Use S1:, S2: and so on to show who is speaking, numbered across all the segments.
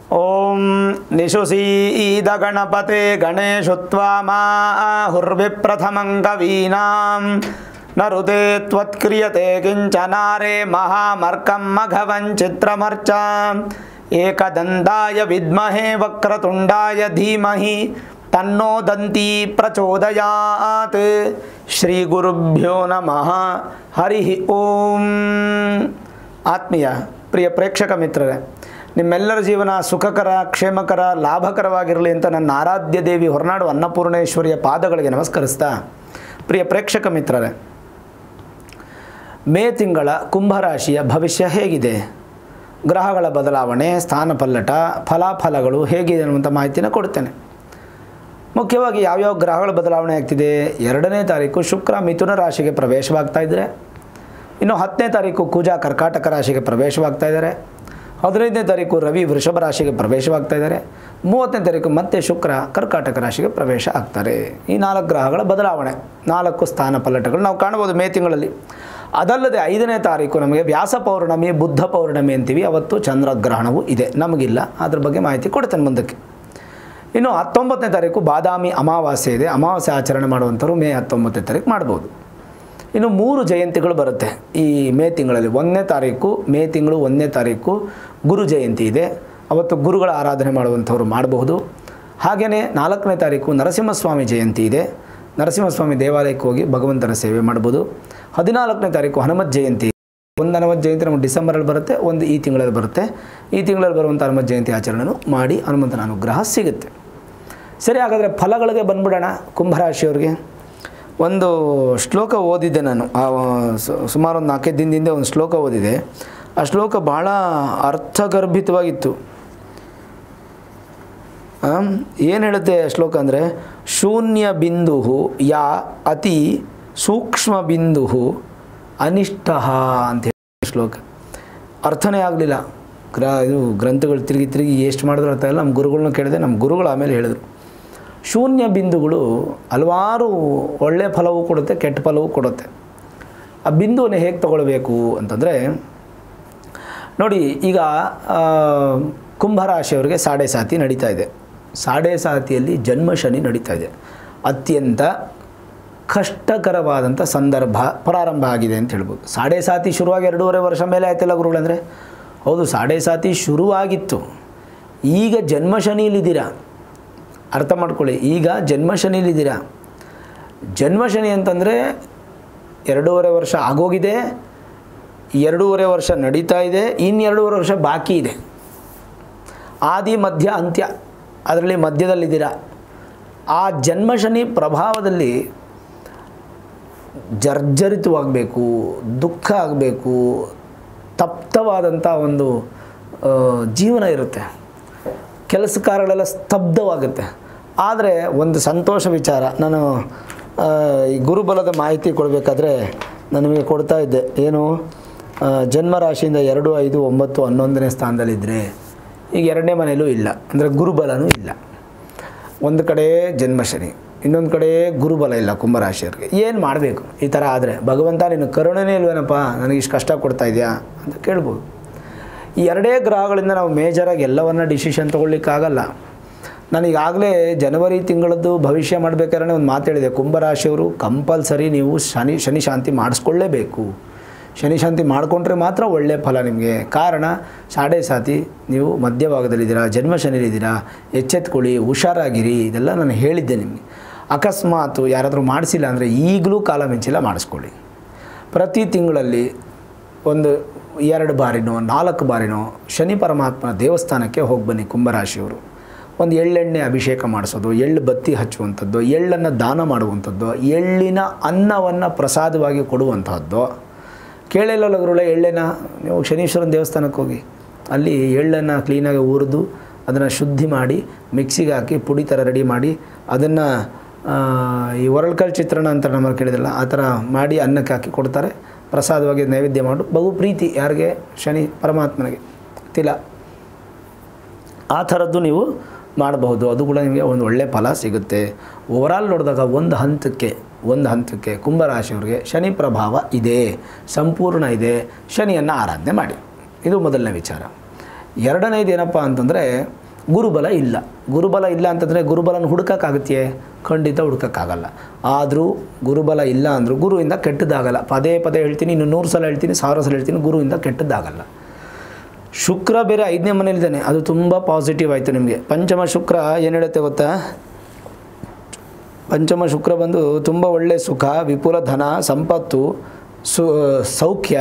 S1: ಓಂ ನಿಶುಸೀದಗಣಪತೆ ಗಣೇಶುತ್ವಾ ಮಾಹುರ್ವಿಪ್ರಥಮಂ ಕವೀನಾಂ ನರುತೆ ತ್ವತ್ಕ್ರಿಯತೆ ಕಿಂಚನಾರೆ ಮಹಾಮರ್ಕಂ ಮಘವಂ ಚಿತ್ರಮರ್ಚ ಏಕದಂತಾಯ ವಿದ್ಮಹೇ ವಕ್ರತುಂಡಾಯ ಧೀಮಹಿ ತನ್ನೋ ದಂತಿ ಪ್ರಚೋದಯಾತ್ ಶ್ರೀ ಗುರುಭ್ಯೋ ನಮಃ ಹರಿ ಓಂ ಆತ್ಮೀಯ ಪ್ರಿಯ ಪ್ರೇಕ್ಷಕ ಮಿತ್ರರೇ ನಿಮ್ಮೆಲ್ಲರ ಜೀವನ ಸುಖಕರ ಕ್ಷೇಮಕರ ಲಾಭಕರವಾಗಿರಲಿ ಅಂತ ನನ್ನ ಆರಾಧ್ಯ ದೇವಿ ಹೊರನಾಡು ಅನ್ನಪೂರ್ಣೇಶ್ವರಿಯ ಪಾದಗಳಿಗೆ ನಮಸ್ಕರಿಸ್ತಾ ಪ್ರಿಯ ಪ್ರೇಕ್ಷಕ ಮಿತ್ರರೇ ಮೇ ತಿಂಗಳ ಕುಂಭರಾಶಿಯ ಭವಿಷ್ಯ ಹೇಗಿದೆ ಗ್ರಹಗಳ ಬದಲಾವಣೆ ಸ್ಥಾನ ಪಲ್ಲಟ ಫಲಾಫಲಗಳು ಹೇಗಿದೆ ಅನ್ನುವಂಥ ಮಾಹಿತಿನ ಕೊಡ್ತೇನೆ ಮುಖ್ಯವಾಗಿ ಯಾವ್ಯಾವ ಗ್ರಹಗಳ ಬದಲಾವಣೆ ಆಗ್ತಿದೆ ಎರಡನೇ ತಾರೀಕು ಶುಕ್ರ ಮಿಥುನ ರಾಶಿಗೆ ಪ್ರವೇಶವಾಗ್ತಾ ಇದ್ದರೆ ಇನ್ನು ಹತ್ತನೇ ತಾರೀಕು ಕುಜ ಕರ್ಕಾಟಕ ರಾಶಿಗೆ ಪ್ರವೇಶವಾಗ್ತಾ ಇದ್ದಾರೆ ಹದಿನೈದನೇ ತಾರೀಕು ರವಿ ವೃಷಭ ರಾಶಿಗೆ ಪ್ರವೇಶವಾಗ್ತಾ ಇದ್ದಾರೆ ಮೂವತ್ತನೇ ತಾರೀಕು ಮತ್ತೆ ಶುಕ್ರ ಕರ್ಕಾಟಕ ರಾಶಿಗೆ ಪ್ರವೇಶ ಆಗ್ತಾರೆ ಈ ನಾಲ್ಕು ಗ್ರಹಗಳ ಬದಲಾವಣೆ ನಾಲ್ಕು ಸ್ಥಾನ ಪಲ್ಲಟಗಳು ನಾವು ಕಾಣ್ಬೋದು ಮೇ ತಿಂಗಳಲ್ಲಿ ಅದಲ್ಲದೆ ಐದನೇ ತಾರೀಕು ನಮಗೆ ವ್ಯಾಸ ಪೌರ್ಣಮಿ ಬುದ್ಧ ಪೌರ್ಣಮಿ ಅಂತೀವಿ ಅವತ್ತು ಚಂದ್ರಗ್ರಹಣವೂ ಇದೆ ನಮಗಿಲ್ಲ ಅದ್ರ ಬಗ್ಗೆ ಮಾಹಿತಿ ಕೊಡ್ತೇನೆ ಮುಂದಕ್ಕೆ ಇನ್ನು ಹತ್ತೊಂಬತ್ತನೇ ತಾರೀಕು ಬಾದಾಮಿ ಅಮಾವಾಸ್ಯೆ ಇದೆ ಅಮಾವಾಸ್ಯೆ ಆಚರಣೆ ಮಾಡುವಂಥವ್ರು ಮೇ ಹತ್ತೊಂಬತ್ತನೇ ತಾರೀಕು ಮಾಡ್ಬೋದು ಇನ್ನು ಮೂರು ಜಯಂತಿಗಳು ಬರುತ್ತೆ ಈ ಮೇ ತಿಂಗಳಲ್ಲಿ ಒಂದನೇ ತಾರೀಕು ಮೇ ತಿಂಗಳು ಒಂದನೇ ತಾರೀಕು ಗುರು ಜಯಂತಿ ಇದೆ ಅವತ್ತು ಗುರುಗಳ ಆರಾಧನೆ ಮಾಡುವಂಥವ್ರು ಮಾಡಬಹುದು ಹಾಗೆಯೇ ನಾಲ್ಕನೇ ತಾರೀಕು ನರಸಿಂಹಸ್ವಾಮಿ ಜಯಂತಿ ಇದೆ ನರಸಿಂಹಸ್ವಾಮಿ ದೇವಾಲಯಕ್ಕೆ ಹೋಗಿ ಭಗವಂತನ ಸೇವೆ ಮಾಡ್ಬೋದು ಹದಿನಾಲ್ಕನೇ ತಾರೀಕು ಹನುಮತ್ ಜಯಂತಿ ಒಂದು ಹನುಮತ್ ಜಯಂತಿ ನಮಗೆ ಡಿಸೆಂಬರಲ್ಲಿ ಬರುತ್ತೆ ಒಂದು ಈ ತಿಂಗಳಲ್ಲಿ ಬರುತ್ತೆ ಈ ತಿಂಗಳಲ್ಲಿ ಬರುವಂಥ ಹನುಮತ್ ಜಯಂತಿ ಆಚರಣೆನೂ ಮಾಡಿ ಹನುಮಂತನ ಅನುಗ್ರಹ ಸಿಗುತ್ತೆ ಸರಿ ಹಾಗಾದರೆ ಫಲಗಳಿಗೆ ಬಂದ್ಬಿಡೋಣ ಕುಂಭರಾಶಿಯವ್ರಿಗೆ ಒಂದು ಶ್ಲೋಕ ಓದಿದ್ದೆ ನಾನು ಆ ಸು- ಸುಮಾರು ಒಂದು ನಾಲ್ಕೈದು ದಿನದಿಂದ ಒಂದು ಶ್ಲೋಕ ಓದಿದೆ ಆ ಶ್ಲೋಕ ಭಾಳ ಅರ್ಥಗರ್ಭಿತವಾಗಿತ್ತು ಏನು ಹೇಳುತ್ತೆ ಆ ಶ್ಲೋಕ ಅಂದರೆ ಶೂನ್ಯ ಬಿಂದು ಯಾ ಅತಿ ಸೂಕ್ಷ್ಮ ಬಿಂದು ಅನಿಷ್ಟ ಅಂತ ಹೇಳಿ ಶ್ಲೋಕ ಅರ್ಥನೇ ಆಗಲಿಲ್ಲ ಗ್ರ ಇದು ಗ್ರಂಥಗಳು ತಿರುಗಿ ತಿರುಗಿ ಎಷ್ಟು ಮಾಡಿದ್ರು ಅರ್ಥ ಇಲ್ಲ ನಮ್ಮ ಗುರುಗಳನ್ನ ಕೇಳಿದೆ ನಮ್ಮ ಗುರುಗಳು ಆಮೇಲೆ ಹೇಳಿದರು ಶೂನ್ಯ ಬಿಂದುಗಳು ಹಲವಾರು ಒಳ್ಳೆಯ ಫಲವೂ ಕೊಡುತ್ತೆ ಕೆಟ್ಟ ಫಲವೂ ಕೊಡುತ್ತೆ ಆ ಬಿಂದುವನ್ನು ಹೇಗೆ ತಗೊಳ್ಬೇಕು ಅಂತಂದರೆ ನೋಡಿ ಈಗ ಆ, ಕುಂಭರಾಶಿಯವರಿಗೆ ಸಾಡೆ ಸಾತಿ ನಡೀತಾ ಇದೆ ಸಾಡೆ ಸಾತಿಯಲ್ಲಿ ಜನ್ಮ ಶನಿ ನಡೀತಾ ಇದೆ ಅತ್ಯಂತ ಕಷ್ಟಕರವಾದಂಥ ಸಂದರ್ಭ ಪ್ರಾರಂಭ ಆಗಿದೆ ಅಂತ ಹೇಳ್ಬೋದು ಸಾಡೆ ಸಾತಿ ಶುರುವಾಗಿ ಎರಡೂವರೆ ವರ್ಷ ಮೇಲೆ ಆಯ್ತಲ್ಲ ಗುರುಗಳಂದರೆ ಹೌದು ಸಾಡೆ ಸಾತಿ ಶುರುವಾಗಿತ್ತು ಈಗ ಜನ್ಮ ಶನಿಲಿದ್ದೀರಾ ಅರ್ಥ ಮಾಡ್ಕೊಳ್ಳಿ ಈಗ ಜನ್ಮ ಶನಿಲಿದ್ದೀರಾ ಜನ್ಮ ಶನಿ ಅಂತಂದರೆ ಎರಡೂವರೆ ವರ್ಷ ಆಗೋಗಿದೆ ಎರಡೂವರೆ ವರ್ಷ ನಡೀತಾ ಇದೆ ಇನ್ನೆರಡೂವರೆ ವರ್ಷ ಬಾಕಿ ಇದೆ ಆದಿ ಮಧ್ಯ ಅಂತ್ಯ ಅದರಲ್ಲಿ ಮಧ್ಯದಲ್ಲಿದ್ದೀರಾ ಆ ಜನ್ಮ ಶನಿ ಪ್ರಭಾವದಲ್ಲಿ ಜರ್ಜರಿತವಾಗಬೇಕು ದುಃಖ ಆಗಬೇಕು ತಪ್ತವಾದಂಥ ಒಂದು ಆ, ಜೀವನ ಇರುತ್ತೆ ಕೆಲಸ ಕಾರ್ಯಗಳೆಲ್ಲ ಸ್ತಬ್ಧವಾಗುತ್ತೆ ಆದರೆ ಒಂದು ಸಂತೋಷ ವಿಚಾರ ನಾನು ಆ, ಈ ಗುರುಬಲದ ಮಾಹಿತಿ ಕೊಡಬೇಕಾದ್ರೆ ನಾನು ನಿಮಗೆ ಕೊಡ್ತಾ ಇದ್ದೆ ಏನು ಆ, ಜನ್ಮ ರಾಶಿಯಿಂದ ಎರಡು ಐದು ಒಂಬತ್ತು ಹನ್ನೊಂದನೇ ಸ್ಥಾನದಲ್ಲಿದ್ದರೆ ಈಗ ಎರಡನೇ ಮನೆಯಲ್ಲೂ ಇಲ್ಲ ಅಂದರೆ ಗುರುಬಲನೂ ಇಲ್ಲ ಒಂದು ಕಡೆ ಜನ್ಮ ಶನಿ ಇನ್ನೊಂದು ಕಡೆ ಗುರುಬಲ ಇಲ್ಲ ಕುಂಭರಾಶಿಯವ್ರಿಗೆ ಏನು ಮಾಡಬೇಕು ಈ ಥರ ಆದರೆ ಭಗವಂತ ನಿನ್ನ ಕರುಣೆನೇ ಇಲ್ವೇನಪ್ಪ ನನಗೆ ಇಷ್ಟು ಕಷ್ಟ ಕೊಡ್ತಾ ಇದೆಯಾ ಅಂತ ಕೇಳ್ಬೋದು ಈ ಎರಡೇ ಗ್ರಹಗಳಿಂದ ನಾವು ಮೇಜರಾಗಿ ಎಲ್ಲವನ್ನ ಡಿಸಿಷನ್ ತೊಗೊಳ್ಲಿಕ್ಕಾಗಲ್ಲ ನಾನು ಈಗಾಗಲೇ ಜನವರಿ ತಿಂಗಳದ್ದು ಭವಿಷ್ಯ ಮಾಡಬೇಕಾದ್ರೆ ಒಂದು ಮಾತು ಹೇಳಿದೆ ಕುಂಭರಾಶಿಯವರು ಕಂಪಲ್ಸರಿ ನೀವು ಶನಿ ಶನಿ ಶಾಂತಿ ಮಾಡಿಸ್ಕೊಳ್ಳೇಬೇಕು ಶನಿ ಶಾಂತಿ ಮಾಡಿಕೊಂಡ್ರೆ ಮಾತ್ರ ಒಳ್ಳೆಯ ಫಲ ನಿಮಗೆ ಕಾರಣ ಸಾಡೆ ಸಾತಿ ನೀವು ಮಧ್ಯಭಾಗದಲ್ಲಿದ್ದೀರಾ ಜನ್ಮ ಶನಿಲಿದ್ದೀರಾ ಎಚ್ಚೆತ್ಕೊಳ್ಳಿ ಹುಷಾರಾಗಿರಿ ಇದೆಲ್ಲ ನಾನು ಹೇಳಿದ್ದೆ ನಿಮಗೆ ಅಕಸ್ಮಾತು ಯಾರಾದರೂ ಮಾಡಿಸಿಲ್ಲ ಅಂದರೆ ಈಗಲೂ ಕಾಲ ಮಿಂಚಿಲ್ಲ ಮಾಡಿಸ್ಕೊಳ್ಳಿ ಪ್ರತಿ ತಿಂಗಳಲ್ಲಿ ಒಂದು ಎರಡು ಬಾರಿನೋ ನಾಲ್ಕು ಬಾರಿನೋ ಶನಿ ಪರಮಾತ್ಮನ ದೇವಸ್ಥಾನಕ್ಕೆ ಹೋಗಿ ಬನ್ನಿ ಕುಂಭರಾಶಿಯವರು ಒಂದು ಎಳ್ಳೆಣ್ಣೆ ಅಭಿಷೇಕ ಮಾಡಿಸೋದು ಎಳ್ಳು ಬತ್ತಿ ಹಚ್ಚುವಂಥದ್ದು ಎಳ್ಳನ್ನು ದಾನ ಮಾಡುವಂಥದ್ದು ಎಳ್ಳಿನ ಅನ್ನವನ್ನು ಪ್ರಸಾದವಾಗಿ ಕೊಡುವಂತಹದ್ದು ಕೇಳಿಲ್ಲಲ್ಲ ಗುರುಳೆ ಎಳ್ಳೆನ ನೀವು ಶನೀಶ್ವರನ ದೇವಸ್ಥಾನಕ್ಕೆ ಹೋಗಿ ಅಲ್ಲಿ ಎಳ್ಳನ್ನು ಕ್ಲೀನಾಗಿ ಹುರಿದು ಅದನ್ನು ಶುದ್ಧಿ ಮಾಡಿ ಮಿಕ್ಸಿಗೆ ಹಾಕಿ ಪುಡಿ ಥರ ರೆಡಿ ಮಾಡಿ ಅದನ್ನು ಈ ಒರಳ್ಕಲ್ ಚಿತ್ರಣ ಅಂತ ನಮ್ಮಲ್ಲಿ ಕೇಳಿದಲ್ಲ ಆ ಥರ ಮಾಡಿ ಅನ್ನಕ್ಕೆ ಹಾಕಿ ಕೊಡ್ತಾರೆ ಪ್ರಸಾದವಾಗಿ ನೈವೇದ್ಯ ಮಾಡು ಬಹು ಪ್ರೀತಿ ಯಾರಿಗೆ ಶನಿ ಪರಮಾತ್ಮನಿಗೆ ತಿಲ ಆ ಥರದ್ದು ನೀವು ಮಾಡಬಹುದು ಅದು ಕೂಡ ನಿಮಗೆ ಒಂದು ಒಳ್ಳೆಯ ಫಲ ಸಿಗುತ್ತೆ ಓವರಾಲ್ ನೋಡಿದಾಗ ಒಂದು ಹಂತಕ್ಕೆ ಒಂದು ಹಂತಕ್ಕೆ ಕುಂಭರಾಶಿಯವರಿಗೆ ಶನಿ ಪ್ರಭಾವ ಇದೆ ಸಂಪೂರ್ಣ ಇದೆ ಶನಿಯನ್ನು ಆರಾಧನೆ ಮಾಡಿ ಇದು ಮೊದಲನೇ ವಿಚಾರ ಎರಡನೇದು ಏನಪ್ಪ ಅಂತಂದರೆ ಗುರುಬಲ ಇಲ್ಲ ಗುರುಬಲ ಇಲ್ಲ ಅಂತಂದರೆ ಗುರುಬಲನ ಹುಡುಕೋಕ್ಕಾಗತ್ತೆಯೇ ಖಂಡಿತ ಹುಡುಕೋಕ್ಕಾಗಲ್ಲ ಆದರೂ ಗುರುಬಲ ಇಲ್ಲ ಅಂದರೂ ಗುರುವಿಂದ ಕೆಟ್ಟದ್ದಾಗಲ್ಲ ಪದೇ ಪದೇ ಹೇಳ್ತೀನಿ ಇನ್ನು ನೂರು ಸಲ ಹೇಳ್ತೀನಿ ಸಾವಿರ ಸಲ ಹೇಳ್ತೀನಿ ಗುರುವಿಂದ ಕೆಟ್ಟದ್ದಾಗಲ್ಲ ಶುಕ್ರ ಬೇರೆ ಐದನೇ ಮನೇಲಿದ್ದಾನೆ ಅದು ತುಂಬ ಪಾಸಿಟಿವ್ ಆಯಿತು ನಿಮಗೆ ಪಂಚಮ ಶುಕ್ರ ಏನು ಹೇಳುತ್ತೆ ಗೊತ್ತಾ ಪಂಚಮ ಶುಕ್ರ ಬಂದು ತುಂಬ ಒಳ್ಳೆಯ ಸುಖ ವಿಪುಲ ಧನ ಸಂಪತ್ತು ಸು ಸೌಖ್ಯ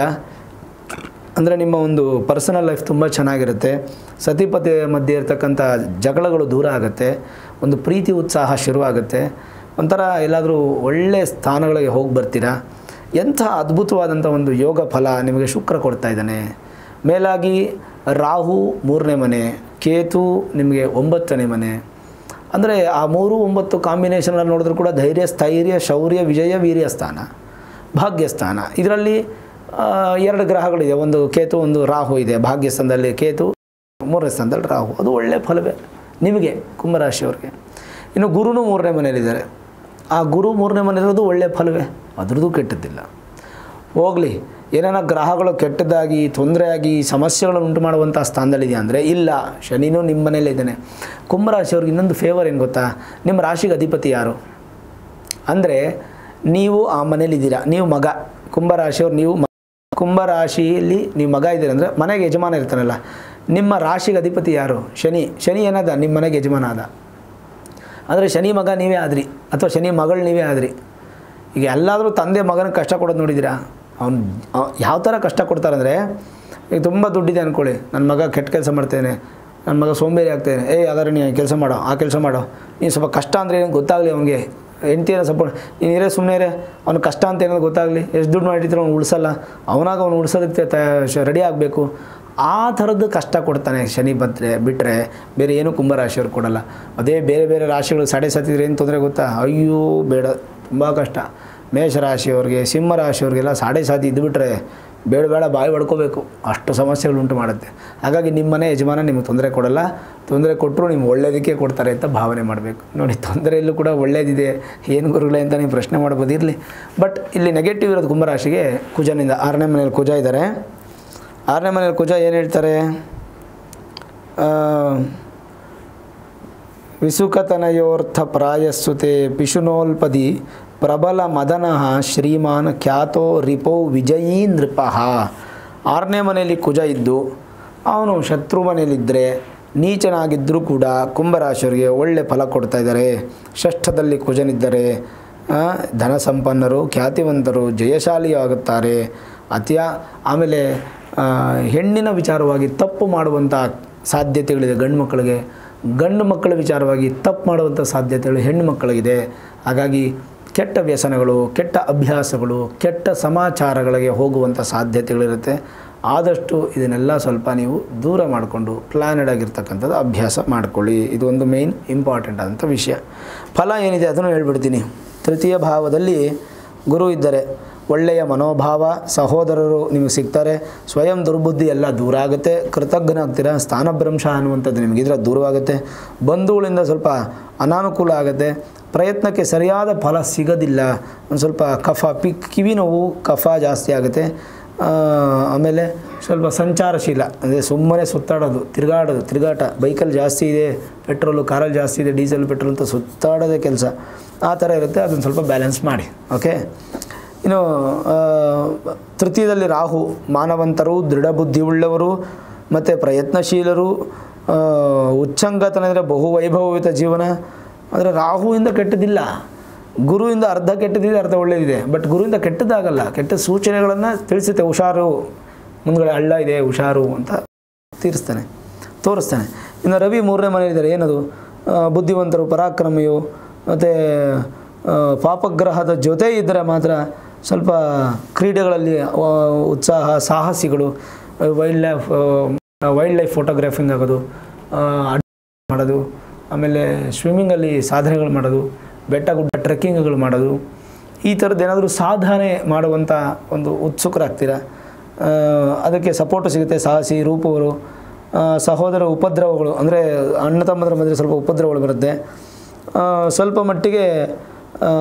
S1: ಅಂದರೆ ನಿಮ್ಮ ಒಂದು ಪರ್ಸನಲ್ ಲೈಫ್ ತುಂಬ ಚೆನ್ನಾಗಿರುತ್ತೆ ಸತಿಪತಿ ಮಧ್ಯೆ ಇರ್ತಕ್ಕಂಥ ಜಗಳಗಳು ದೂರ ಆಗುತ್ತೆ ಒಂದು ಪ್ರೀತಿ ಉತ್ಸಾಹ ಶುರುವಾಗುತ್ತೆ ಒಂಥರ ಎಲ್ಲಾದರೂ ಒಳ್ಳೆಯ ಸ್ಥಾನಗಳಿಗೆ ಹೋಗಿ ಬರ್ತೀರಾ ಎಂಥ ಅದ್ಭುತವಾದಂಥ ಒಂದು ಯೋಗ ಫಲ ನಿಮಗೆ ಶುಕ್ರ ಕೊಡ್ತಾ ಇದ್ದಾನೆ ಮೇಲಾಗಿ ರಾಹು ಮೂರನೇ ಮನೆ ಕೇತು ನಿಮಗೆ ಒಂಬತ್ತನೇ ಮನೆ ಅಂದರೆ ಆ ಮೂರು ಒಂಬತ್ತು ಕಾಂಬಿನೇಷನಲ್ಲಿ ನೋಡಿದ್ರು ಕೂಡ ಧೈರ್ಯ ಸ್ಥೈರ್ಯ ಶೌರ್ಯ ವಿಜಯ ವೀರ್ಯ ಸ್ಥಾನ ಭಾಗ್ಯಸ್ಥಾನ ಇದರಲ್ಲಿ ಆ, ಎರಡು ಗ್ರಹಗಳಿದೆ ಒಂದು ಕೇತು ಒಂದು ರಾಹು ಇದೆ ಭಾಗ್ಯಸ್ಥಾನದಲ್ಲಿ ಕೇತು ಮೂರನೇ ಸ್ಥಾನದಲ್ಲಿ ರಾಹು ಅದು ಒಳ್ಳೆಯ ಫಲವೇ ನಿಮಗೆ ಕುಂಭರಾಶಿಯವ್ರಿಗೆ ಇನ್ನು ಗುರುನು ಮೂರನೇ ಮನೆಯಲ್ಲಿದ್ದಾರೆ ಆ ಗುರು ಮೂರನೇ ಮನೆಯಲ್ಲಿರೋದು ಒಳ್ಳೆಯ ಫಲವೇ ಅದ್ರದ್ದು ಕೆಟ್ಟದ್ದಿಲ್ಲ ಹೋಗಲಿ ಏನಾರ ಗ್ರಹಗಳು ಕೆಟ್ಟದಾಗಿ ತೊಂದರೆಯಾಗಿ ಸಮಸ್ಯೆಗಳನ್ನು ಉಂಟು ಮಾಡುವಂಥ ಸ್ಥಾನದಲ್ಲಿದೆಯಾ ಅಂದರೆ ಇಲ್ಲ ಶನಿನೂ ನಿಮ್ಮ ಮನೇಲೇ ಇದ್ದಾನೆ ಕುಂಭರಾಶಿಯವ್ರಿಗೆ ಇನ್ನೊಂದು ಫೇವರ್ ಏನು ಗೊತ್ತಾ ನಿಮ್ಮ ರಾಶಿಗೆ ಅಧಿಪತಿ ಯಾರು ಅಂದರೆ ನೀವು ಆ ಮನೇಲಿದ್ದೀರಾ ನೀವು ಮಗ ಕುಂಭರಾಶಿಯವ್ರು ನೀವು ಮ ಕುಂಭರಾಶಿಯಲ್ಲಿ ನೀವು ಮಗ ಇದ್ದೀರ ಅಂದರೆ ಮನೆಗೆ ಯಜಮಾನ ಇರ್ತಾನಲ್ಲ ನಿಮ್ಮ ರಾಶಿಗೆ ಅಧಿಪತಿ ಯಾರು ಶನಿ ಶನಿ ಏನದ ನಿಮ್ಮ ಮನೆಗೆ ಯಜಮಾನ ಆದ ಅಂದರೆ ಶನಿ ಮಗ ನೀವೇ ಆದ್ರಿ ಅಥವಾ ಶನಿ ಮಗಳು ನೀವೇ ಆದ್ರಿ ಈಗ ಎಲ್ಲಾದರೂ ತಂದೆ ಮಗನಿಗೆ ಕಷ್ಟ ಕೊಡೋದು ನೋಡಿದ್ದೀರಾ ಅವ್ನು ಯಾವ ಥರ ಕಷ್ಟ ಕೊಡ್ತಾರಂದರೆ ಈಗ ತುಂಬ ದುಡ್ಡಿದೆ ಅಂದ್ಕೊಳ್ಳಿ ನನ್ನ ಮಗ ಕೆಟ್ಟ ಕೆಲಸ ಮಾಡ್ತೇನೆ ನನ್ನ ಮಗ ಸೋಂಬೇರಿ ಆಗ್ತೇನೆ ಏಯ್ ಯಾವ್ದಾರು ನೀನು ಕೆಲಸ ಮಾಡೋ ಆ ಕೆಲಸ ಮಾಡೋ ನೀನು ಸ್ವಲ್ಪ ಕಷ್ಟ ಅಂದರೆ ಏನು ಗೊತ್ತಾಗಲಿ ಅವನಿಗೆ ಹೆಂಡ್ತಿಯನ್ನ ಸಪೋರ್ಟ್ ನೀನು ಇರೇ ಸುಮ್ಮನೆ ಇರೇ ಅವ್ನು ಕಷ್ಟ ಅಂತ ಏನೋ ಗೊತ್ತಾಗಲಿ ಎಷ್ಟು ದುಡ್ಡು ಮಾಡಿರ್ತಾರೆ ಅವ್ನು ಉಳಿಸಲ್ಲ ಅವನಾಗ ಅವ್ನು ಉಳಿಸೋದಕ್ಕೆ ತ ರೆಡಿ ಆಗಬೇಕು ಆ ಥರದ್ದು ಕಷ್ಟ ಕೊಡ್ತಾನೆ ಶನಿ ಬಂದರೆ ಬಿಟ್ಟರೆ ಬೇರೆ ಏನೂ ಕುಂಭರಾಶಿಯವ್ರು ಕೊಡಲ್ಲ ಅದೇ ಬೇರೆ ಬೇರೆ ರಾಶಿಗಳು ಸಾಡೆ ಸತ್ತಿದ್ರೆ ಏನು ತೊಂದರೆ ಗೊತ್ತಾ ಅಯ್ಯೋ ಬೇಡ ತುಂಬ ಕಷ್ಟ ಮೇಷರಾಶಿಯವ್ರಿಗೆ ಸಿಂಹ ರಾಶಿಯವ್ರಿಗೆಲ್ಲ ಸಾಡೆ ಸಾತಿ ಇದ್ದುಬಿಟ್ರೆ ಬೇಡ ಬೇಡ ಬಾಯಿ ಹೊಡ್ಕೋಬೇಕು ಅಷ್ಟು ಸಮಸ್ಯೆಗಳು ಉಂಟು ಮಾಡುತ್ತೆ ಹಾಗಾಗಿ ನಿಮ್ಮ ಮನೆ ಯಜಮಾನ ನಿಮಗೆ ತೊಂದರೆ ಕೊಡಲ್ಲ ತೊಂದರೆ ಕೊಟ್ಟರು ನಿಮ್ಗೆ ಒಳ್ಳೇದಕ್ಕೆ ಕೊಡ್ತಾರೆ ಅಂತ ಭಾವನೆ ಮಾಡಬೇಕು ನೋಡಿ ತೊಂದರೆಯಲ್ಲೂ ಕೂಡ ಒಳ್ಳೇದಿದೆ ಏನು ಗುರುಗಳೇ ಅಂತ ನೀವು ಪ್ರಶ್ನೆ ಮಾಡ್ಬೋದು ಇರಲಿ ಬಟ್ ಇಲ್ಲಿ ನೆಗೆಟಿವ್ ಇರೋದು ಕುಂಭರಾಶಿಗೆ ಕುಜನಿಂದ ಆರನೇ ಮನೇಲಿ ಕುಜ ಇದ್ದಾರೆ ಆರನೇ ಮನೇಲಿ ಕುಜ ಏನು ಹೇಳ್ತಾರೆ ಆ, ವಿಸುಖತನಯೋರ್ಥ ಪ್ರಾಯಸ್ಸುತೆ ಪಿಶುನೋಲ್ಪದಿ ಪ್ರಬಲ ಮದನಃ ಶ್ರೀಮಾನ್ ಖ್ಯಾತೋ ರಿಪೋ ವಿಜಯೀ ನೃಪಃ ಆರನೇ ಮನೆಯಲ್ಲಿ ಕುಜ ಇದ್ದು ಅವನು ಶತ್ರು ಮನೆಯಲ್ಲಿದ್ದರೆ ನೀಚನಾಗಿದ್ದರೂ ಕೂಡ ಕುಂಭರಾಶಿಯವರಿಗೆ ಒಳ್ಳೆ ಫಲ ಕೊಡ್ತಾ ಇದ್ದಾರೆ ಷಷ್ಠದಲ್ಲಿ ಕುಜನಿದ್ದರೆ ಆ, ಧನ ಸಂಪನ್ನರು ಖ್ಯಾತಿವಂತರು ಜಯಶಾಲಿಯಾಗುತ್ತಾರೆ ಅತಿಯ ಆಮೇಲೆ ಆ, ಹೆಣ್ಣಿನ ವಿಚಾರವಾಗಿ ತಪ್ಪು ಮಾಡುವಂಥ ಸಾಧ್ಯತೆಗಳಿದೆ ಗಂಡು ಮಕ್ಕಳಿಗೆ ಗಂಡು ಮಕ್ಕಳ ವಿಚಾರವಾಗಿ ತಪ್ಪು ಮಾಡುವಂಥ ಸಾಧ್ಯತೆಗಳು ಹೆಣ್ಣು ಮಕ್ಕಳಿಗಿದೆ ಹಾಗಾಗಿ ಕೆಟ್ಟ ವ್ಯಸನಗಳು ಕೆಟ್ಟ ಅಭ್ಯಾಸಗಳು ಕೆಟ್ಟ ಸಮಾಚಾರಗಳಿಗೆ ಹೋಗುವಂಥ ಸಾಧ್ಯತೆಗಳಿರುತ್ತೆ ಆದಷ್ಟು ಇದನ್ನೆಲ್ಲ ಸ್ವಲ್ಪ ನೀವು ದೂರ ಮಾಡಿಕೊಂಡು ಪ್ಲ್ಯಾನೆಡ್ ಆಗಿರ್ತಕ್ಕಂಥದ್ದು ಅಭ್ಯಾಸ ಮಾಡ್ಕೊಳ್ಳಿ ಇದು ಒಂದು ಮೇಯ್ನ್ ಇಂಪಾರ್ಟೆಂಟ್ ಆದಂಥ ವಿಷಯ ಫಲ ಏನಿದೆ ಅದನ್ನು ಹೇಳ್ಬಿಡ್ತೀನಿ ತೃತೀಯ ಭಾವದಲ್ಲಿ ಗುರು ಇದ್ದರೆ ಒಳ್ಳೆಯ ಮನೋಭಾವ ಸಹೋದರರು ನಿಮಗೆ ಸಿಗ್ತಾರೆ ಸ್ವಯಂ ದುರ್ಬುದ್ಧಿ ಎಲ್ಲ ದೂರ ಆಗುತ್ತೆ ಕೃತಜ್ಞನಾಗ್ತೀರಾ ಸ್ಥಾನಭ್ರಂಶ ಅನ್ನುವಂಥದ್ದು ನಿಮಗಿದ್ರೆ ದೂರವಾಗುತ್ತೆ ಬಂಧುಗಳಿಂದ ಸ್ವಲ್ಪ ಅನಾನುಕೂಲ ಆಗುತ್ತೆ ಪ್ರಯತ್ನಕ್ಕೆ ಸರಿಯಾದ ಫಲ ಸಿಗೋದಿಲ್ಲ ಒಂದು ಸ್ವಲ್ಪ ಕಫ ಪಿ ಕಿವಿ ನೋವು ಕಫ ಜಾಸ್ತಿ ಆಗುತ್ತೆ ಆ, ಆಮೇಲೆ ಸ್ವಲ್ಪ ಸಂಚಾರಶೀಲ ಅಂದರೆ ಸುಮ್ಮನೆ ಸುತ್ತಾಡೋದು ತಿರುಗಾಡೋದು ತಿರುಗಾಟ ಬೈಕಲ್ಲಿ ಜಾಸ್ತಿ ಇದೆ ಪೆಟ್ರೋಲು ಕಾರಲ್ಲಿ ಜಾಸ್ತಿ ಇದೆ ಡೀಸೆಲ್ ಪೆಟ್ರೋಲ್ ಅಂತ ಸುತ್ತಾಡೋದೇ ಕೆಲಸ ಆ ಥರ ಇರುತ್ತೆ ಅದನ್ನು ಸ್ವಲ್ಪ ಬ್ಯಾಲೆನ್ಸ್ ಮಾಡಿ ಓಕೆ ಇನ್ನು ಆ, ತೃತೀಯದಲ್ಲಿ ರಾಹು ಮಾನವಂತರು ದೃಢ ಬುದ್ಧಿ ಉಳ್ಳವರು ಮತ್ತು ಪ್ರಯತ್ನಶೀಲರು ಆ, ಉಚ್ಚಂಗತನ ಅಂದರೆ ಬಹು ವೈಭವಯುತ ಜೀವನ ಅಂದರೆ ರಾಹುವಿಂದ ಕೆಟ್ಟದಿಲ್ಲ ಗುರುವಿಂದ ಅರ್ಧ ಕೆಟ್ಟದಿದೆ ಅರ್ಧ ಒಳ್ಳೆಯದಿದೆ ಬಟ್ ಗುರುವಿಂದ ಕೆಟ್ಟದಾಗಲ್ಲ ಕೆಟ್ಟ ಸೂಚನೆಗಳನ್ನು ತಿಳಿಸುತ್ತೆ ಹುಷಾರು ಮುಂದ್ಗಡೆ ಹಳ್ಳ ಇದೆ ಹುಷಾರು ಅಂತ ತೀರಿಸ್ತಾನೆ ತೋರಿಸ್ತಾನೆ ಇನ್ನು ರವಿ ಮೂರನೇ ಮನೆಯಲ್ಲಿದ್ದಾರೆ ಏನದು ಆ, ಬುದ್ಧಿವಂತರು ಪರಾಕ್ರಮಿಯು ಮತ್ತು ಪಾಪಗ್ರಹದ ಜೊತೆ ಇದ್ದರೆ ಮಾತ್ರ ಸ್ವಲ್ಪ ಕ್ರೀಡೆಗಳಲ್ಲಿ ಆ, ಉತ್ಸಾಹ ಸಾಹಸಿಗಳು wildlife wildlife photographing ಆಗೋದು ಆ, ಅಡ್ ಮಾಡೋದು ಆಮೇಲೆ ಸ್ವಿಮ್ಮಿಂಗಲ್ಲಿ ಸಾಧನೆಗಳು ಮಾಡೋದು ಬೆಟ್ಟ ಗುಡ್ಡ ಟ್ರೆಕ್ಕಿಂಗ್ಗಳು ಮಾಡೋದು ಈ ಥರದ್ದು ಏನಾದರೂ ಸಾಧನೆ ಮಾಡುವಂಥ ಒಂದು ಉತ್ಸುಕರಾಗ್ತೀರ ಆ, ಅದಕ್ಕೆ ಸಪೋರ್ಟು ಸಿಗುತ್ತೆ ಸಾಹಸಿ ರೂಪವರು ಆ, ಸಹೋದರ ಉಪದ್ರವಗಳು ಅಂದರೆ ಅಣ್ಣ ತಮ್ಮದ್ರ ಮಧ್ಯೆ ಸ್ವಲ್ಪ ಉಪದ್ರವಗಳು ಬರುತ್ತೆ ಆ, ಸ್ವಲ್ಪ ಮಟ್ಟಿಗೆ ಆ,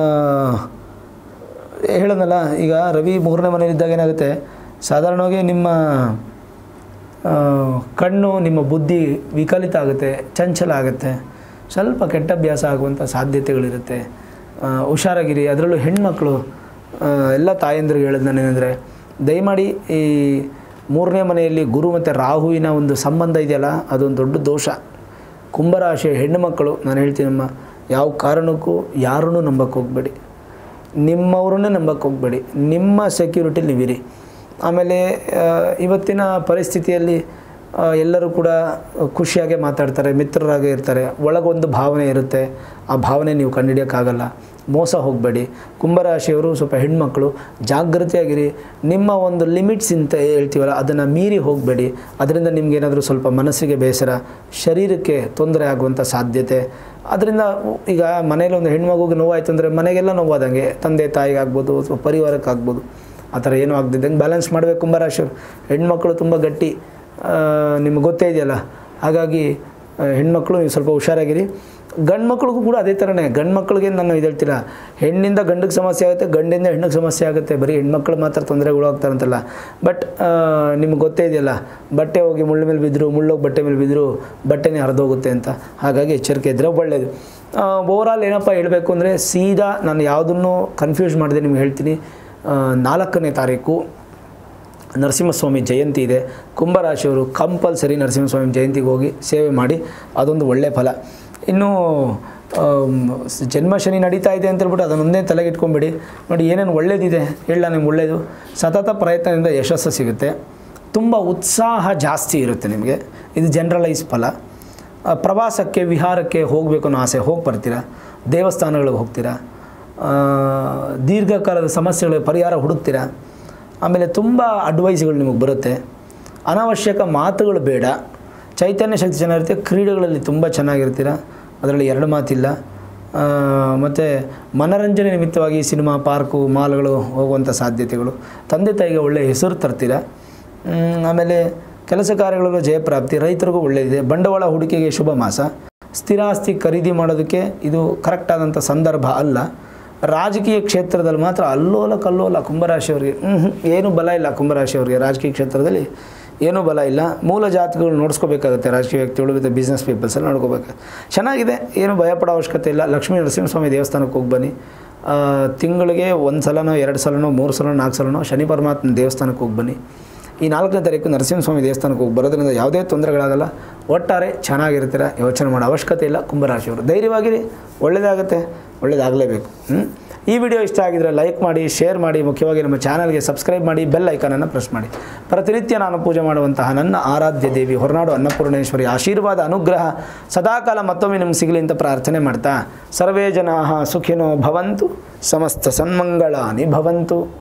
S1: ಹೇಳೋದಲ್ಲ ಈಗ ರವಿ ಮೂರನೇ ಮನೆಯಲ್ಲಿದ್ದಾಗ ಏನಾಗುತ್ತೆ ಸಾಧಾರಣವಾಗಿ ನಿಮ್ಮ ಆ, ಕಣ್ಣು ನಿಮ್ಮ ಬುದ್ಧಿ ವಿಕಲಿತ ಆಗುತ್ತೆ ಚಂಚಲ ಆಗುತ್ತೆ ಸ್ವಲ್ಪ ಕೆಟ್ಟ ಅಭ್ಯಾಸ ಆಗುವಂಥ ಸಾಧ್ಯತೆಗಳಿರುತ್ತೆ ಆ, ಹುಷಾರಾಗಿರಿ ಅದರಲ್ಲೂ ಹೆಣ್ಮಕ್ಳು ಆ, ಎಲ್ಲ ತಾಯಂದ್ರಿಗೆ ಹೇಳೋದು ನಾನೇನೆಂದರೆ ದಯಮಾಡಿ ಈ ಮೂರನೇ ಮನೆಯಲ್ಲಿ ಗುರು ಮತ್ತು ರಾಹುವಿನ ಒಂದು ಸಂಬಂಧ ಇದೆಯಲ್ಲ ಅದೊಂದು ದೊಡ್ಡ ದೋಷ ಕುಂಭರಾಶಿಯ ಹೆಣ್ಣು ಮಕ್ಕಳು ನಾನು ಹೇಳ್ತೀನಮ್ಮ ಯಾವ ಕಾರಣಕ್ಕೂ ಯಾರನ್ನೂ ನಂಬಕ್ಕೆ ಹೋಗಬೇಡಿ ನಿಮ್ಮವ್ರನ್ನೇ ನಂಬಕ್ಕೆ ಹೋಗಬೇಡಿ ನಿಮ್ಮ ಸೆಕ್ಯೂರಿಟಿ ನೀವಿರಿ ಆಮೇಲೆ ಆ, ಇವತ್ತಿನ ಪರಿಸ್ಥಿತಿಯಲ್ಲಿ ಆ, ಎಲ್ಲರೂ ಕೂಡ ಖುಷಿಯಾಗೆ ಮಾತಾಡ್ತಾರೆ ಮಿತ್ರರಾಗೇ ಇರ್ತಾರೆ ಒಳಗೊಂದು ಭಾವನೆ ಇರುತ್ತೆ ಆ ಭಾವನೆ ನೀವು ಕಂಡುಹಿಡಿಯೋಕ್ಕಾಗಲ್ಲ ಮೋಸ ಹೋಗಬೇಡಿ ಕುಂಭರಾಶಿಯವರು ಸ್ವಲ್ಪ ಹೆಣ್ಮಕ್ಳು ಜಾಗೃತಿಯಾಗಿರಿ ನಿಮ್ಮ ಒಂದು ಲಿಮಿಟ್ಸ್ ಅಂತ ಹೇಳ್ತೀವಲ್ಲ ಅದನ್ನು ಮೀರಿ ಹೋಗಬೇಡಿ ಅದರಿಂದ ನಿಮಗೇನಾದರೂ ಸ್ವಲ್ಪ ಮನಸ್ಸಿಗೆ ಬೇಸರ ಶರೀರಕ್ಕೆ ತೊಂದರೆ ಆಗುವಂಥ ಸಾಧ್ಯತೆ ಅದರಿಂದ ಈಗ ಮನೇಲಿ ಒಂದು ಹೆಣ್ಮಗುಗೆ ನೋವಾಯ್ತು ಅಂದರೆ ಮನೆಗೆಲ್ಲ ನೋವಾದಂಗೆ ತಂದೆ ತಾಯಿಗೆ ಆಗ್ಬೋದು ಅಥವಾ ಪರಿವಾರಕ್ಕೆ ಆಗ್ಬೋದು ಆ ಥರ ಏನೂ ಆಗದಿದ್ದಂಗೆ ಬ್ಯಾಲೆನ್ಸ್ ಮಾಡಬೇಕು ಕುಂಭರಾಶಿಯವರು ಹೆಣ್ಮಕ್ಳು ತುಂಬ ಗಟ್ಟಿ ಆ, ನಿಮ್ಗೆ ಗೊತ್ತೇ ಇದೆಯಲ್ಲ ಹಾಗಾಗಿ ಆ, ಹೆಣ್ಮಕ್ಳು ನೀವು ಸ್ವಲ್ಪ ಹುಷಾರಾಗಿರಿ ಗಂಡು ಮಕ್ಳಿಗೂ ಕೂಡ ಅದೇ ಥರನೇ ಗಂಡು ಮಕ್ಳಿಗೆ ನಾನು ಇದು ಹೇಳ್ತೀರ ಹೆಣ್ಣಿಂದ ಗಂಡಿಗೆ ಸಮಸ್ಯೆ ಆಗುತ್ತೆ ಗಂಡಿಂದ ಹೆಣ್ಣಿಗೆ ಸಮಸ್ಯೆ ಆಗುತ್ತೆ ಬರೀ ಹೆಣ್ಮಕ್ಳು ಮಾತ್ರ ತೊಂದರೆಗೊಳಗಾಗ್ತಾರಂತಲ್ಲ ಬಟ್ ನಿಮ್ಗೆ ಗೊತ್ತೇ ಇದೆಯಲ್ಲ ಬಟ್ಟೆ ಹೋಗಿ ಮುಳ್ಳು ಮೇಲೆ ಬಿದ್ದರು ಮುಳ್ಳೋಗಿ ಬಟ್ಟೆ ಮೇಲೆ ಬಿದ್ದರು ಬಟ್ಟೆನೇ ಹರಿದೋಗುತ್ತೆ ಅಂತ ಹಾಗಾಗಿ ಎಚ್ಚರಿಕೆ ಇದ್ದರೆ ಒಳ್ಳೆಯದು ಓವರಾಲ್ ಏನಪ್ಪ ಹೇಳಬೇಕು ಅಂದರೆ ಸೀದಾ ನಾನು ಯಾವುದನ್ನು ಕನ್ಫ್ಯೂಸ್ ಮಾಡಿದೆ ನಿಮ್ಗೆ ಹೇಳ್ತೀನಿ ಆ, ನಾಲ್ಕನೇ ತಾರೀಕು ನರಸಿಂಹಸ್ವಾಮಿ ಜಯಂತಿ ಇದೆ ಕುಂಭರಾಶಿಯವರು ಕಂಪಲ್ಸರಿ ನರಸಿಂಹಸ್ವಾಮಿ ಜಯಂತಿಗೆ ಹೋಗಿ ಸೇವೆ ಮಾಡಿ ಅದೊಂದು ಒಳ್ಳೆಯ ಫಲ ಇನ್ನು ಆಮ್, ಸ್- ಜನ್ಮ ಶನಿ ನಡೀತಾ ಇದೆ ಅಂತ ಹೇಳ್ಬಿಟ್ಟು ಅದನ್ನೊಂದೇ ತಲೆಗೆ ಇಟ್ಕೊಂಬಿಡಿ ನೋಡಿ ಏನೇನು ಒಳ್ಳೇದಿದೆ ಹೇಳ ನಿಮ್ಗೆ ಒಳ್ಳೆಯದು ಸತತ ಪ್ರಯತ್ನದಿಂದ ಯಶಸ್ಸು ಸಿಗುತ್ತೆ ತುಂಬ ಉತ್ಸಾಹ ಜಾಸ್ತಿ ಇರುತ್ತೆ ನಿಮಗೆ ಇದು ಜನರಲೈಸ್ ಫಲ ಆ, ಪ್ರವಾಸಕ್ಕೆ ವಿಹಾರಕ್ಕೆ ಹೋಗಬೇಕು ಅನ್ನೋ ಆಸೆ ಹೋಗಿ ಬರ್ತೀರಾ ದೇವಸ್ಥಾನಗಳಿಗೆ ಹೋಗ್ತೀರಾ ಆ, ದೀರ್ಘಕಾಲದ ಸಮಸ್ಯೆಗಳಿಗೆ ಪರಿಹಾರ ಹುಡುಕ್ತೀರಾ ಆಮೇಲೆ ತುಂಬ ಅಡ್ವೈಸ್ಗಳು ನಿಮಗೆ ಬರುತ್ತೆ ಅನಾವಶ್ಯಕ ಮಾತುಗಳು ಬೇಡ ಚೈತನ್ಯ ಶಕ್ತಿ ಚೆನ್ನಾಗಿರುತ್ತೆ ಕ್ರೀಡೆಗಳಲ್ಲಿ ತುಂಬ ಚೆನ್ನಾಗಿರ್ತೀರ ಅದರಲ್ಲಿ ಎರಡು ಮಾತಿಲ್ಲ ಮತ್ತು ಮನರಂಜನೆ ನಿಮಿತ್ತವಾಗಿ ಸಿನಿಮಾ ಪಾರ್ಕು ಮಾಲ್ಗಳು ಹೋಗುವಂಥ ಸಾಧ್ಯತೆಗಳು ತಂದೆ ತಾಯಿಗೆ ಒಳ್ಳೆಯ ಹೆಸರು ತರ್ತೀರ ಮ್, ಆಮೇಲೆ ಕೆಲಸ ಕಾರ್ಯಗಳಲ್ಲೂ ಜಯಪ್ರಾಪ್ತಿ ರೈತರಿಗೂ ಒಳ್ಳೆಯದಿದೆ ಬಂಡವಾಳ ಹೂಡಿಕೆಗೆ ಶುಭ ಮಾಸ ಸ್ಥಿರಾಸ್ತಿ ಖರೀದಿ ಮಾಡೋದಕ್ಕೆ ಇದು ಕರೆಕ್ಟ್ ಆದಂಥ ಸಂದರ್ಭ ಅಲ್ಲ ರಾಜಕೀಯ ಕ್ಷೇತ್ರದಲ್ಲಿ ಮಾತ್ರ ಅಲ್ಲೋಲ ಕಲ್ಲೋಲ ಕುಂಭರಾಶಿಯವರಿಗೆ ಹ್ಞೂ ಏನು ಬಲ ಇಲ್ಲ ಕುಂಭರಾಶಿಯವರಿಗೆ ರಾಜಕೀಯ ಕ್ಷೇತ್ರದಲ್ಲಿ ಏನೂ ಬಲ ಇಲ್ಲ ಮೂಲ ಜಾತಿಗಳು ನೋಡಿಸ್ಕೋಬೇಕಾಗುತ್ತೆ ರಾಜಕೀಯ ವ್ಯಕ್ತಿಗಳು ಮತ್ತು ಬಿಸ್ನೆಸ್ ಪೀಪಲ್ಸಲ್ಲಿ ನೋಡ್ಕೋಬೇಕು ಚೆನ್ನಾಗಿದೆ ಏನು ಭಯಪಡೋ ಅವಶ್ಯಕತೆ ಇಲ್ಲ ಲಕ್ಷ್ಮೀ ನರಸಿಂಹಸ್ವಾಮಿ ದೇವಸ್ಥಾನಕ್ಕೆ ಹೋಗಿ ಬನ್ನಿ ಆ, ತಿಂಗಳಿಗೆ ಒಂದು ಸಲನೋ ಎರಡು ಸಲನೋ ಮೂರು ಸಲನೋ ನಾಲ್ಕು ಸಲನೋ ಶನಿ ಪರಮಾತ್ಮನ ದೇವಸ್ಥಾನಕ್ಕೆ ಹೋಗಿ ಬನ್ನಿ ಈ ನಾಲ್ಕನೇ ತಾರೀಕು ನರಸಿಂಹಸ್ವಾಮಿ ದೇವಸ್ಥಾನಕ್ಕೆ ಹೋಗಿ ಬರೋದ್ರಿಂದ ಯಾವುದೇ ತೊಂದರೆಗಳಾಗಲ್ಲ ಒಟ್ಟಾರೆ ಚೆನ್ನಾಗಿರ್ತೀರ ಯೋಚನೆ ಮಾಡೋ ಅವಶ್ಯಕತೆ ಇಲ್ಲ ಕುಂಭರಾಶಿಯವರು ಧೈರ್ಯವಾಗಿರಿ ಒಳ್ಳೆಯದಾಗುತ್ತೆ ಒಳ್ಳೆಯದಾಗಲೇಬೇಕು ಹ್ಞೂ ಈ ವಿಡಿಯೋ ಇಷ್ಟ ಆಗಿದ್ರೆ ಲೈಕ್ ಮಾಡಿ ಶೇರ್ ಮಾಡಿ ಮುಖ್ಯವಾಗಿ ನಮ್ಮ ಚಾನಲ್ಗೆ ಸಬ್ಸ್ಕ್ರೈಬ್ ಮಾಡಿ ಬೆಲ್ ಐಕಾನನ್ನು ಪ್ರೆಸ್ ಮಾಡಿ ಪ್ರತಿನಿತ್ಯ ನಾನು ಪೂಜೆ ಮಾಡುವಂತಹ ನನ್ನ ಆರಾಧ್ಯ ದೇವಿ ಹೊರನಾಡು ಅನ್ನಪೂರ್ಣೇಶ್ವರಿ ಆಶೀರ್ವಾದ ಅನುಗ್ರಹ ಸದಾಕಾಲ ಮತ್ತೊಮ್ಮೆ ನಿಮ್ಗೆ ಸಿಗಲಿ ಅಂತ ಪ್ರಾರ್ಥನೆ ಮಾಡ್ತಾ ಸರ್ವೇ ಜನಾ ಸುಖಿನೋ ಭವಂತು ಸಮಸ್ತ ಸನ್ಮಂಗಳಾನಿ ಭವಂತು